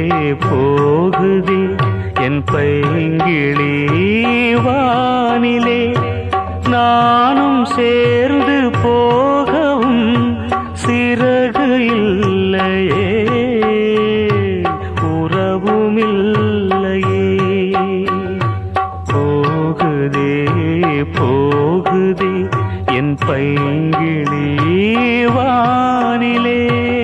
போகுதே என் பைங்கிளி வானிலே நானும் சேர்ந்து போகவும் சிறகு இல்லையே உறவும் இல்லையே போகுதே போகுதே என் பைங்கிளி வானிலே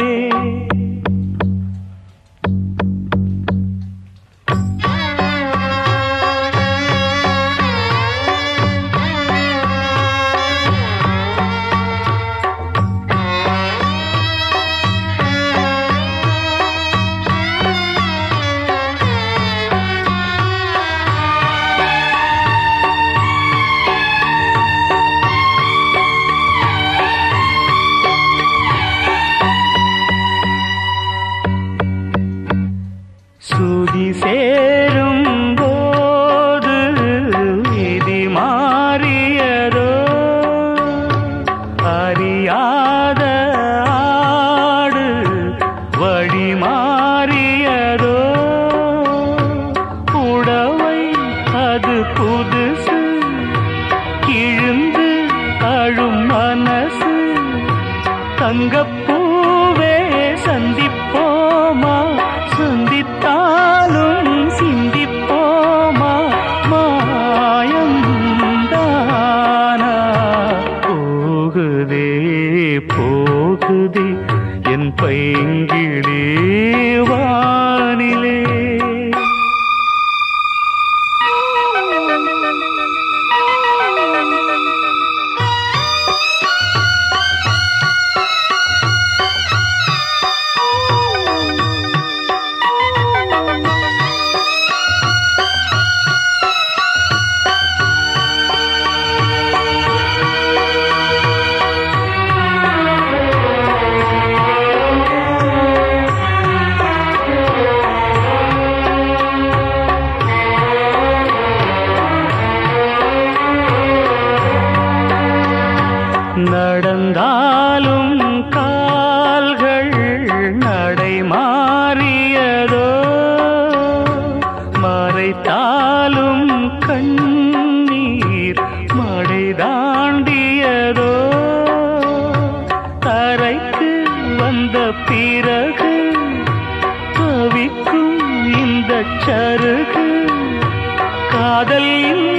சுதி சேரும் போது விதி மாறியதோ அறியாத ஆடு வழி மாறியதோ உடவை அது புதுசு கிழிந்து அழும் மனசு தங்கப்பூவே சந்திப்போமா சந்தித்தாலும் சிந்திப்போமா மாயம் தானா போகுதே போகுதே என் பைங்கிளே வானிலே நடந்தாலும் கால்கள் நடை மாறியதோ மறைத்தாலும் கண்ணீர் மடை தாண்டியதோ தரைக்கு வந்த பிறகு தவிக்கும் இந்த சருகு காதல்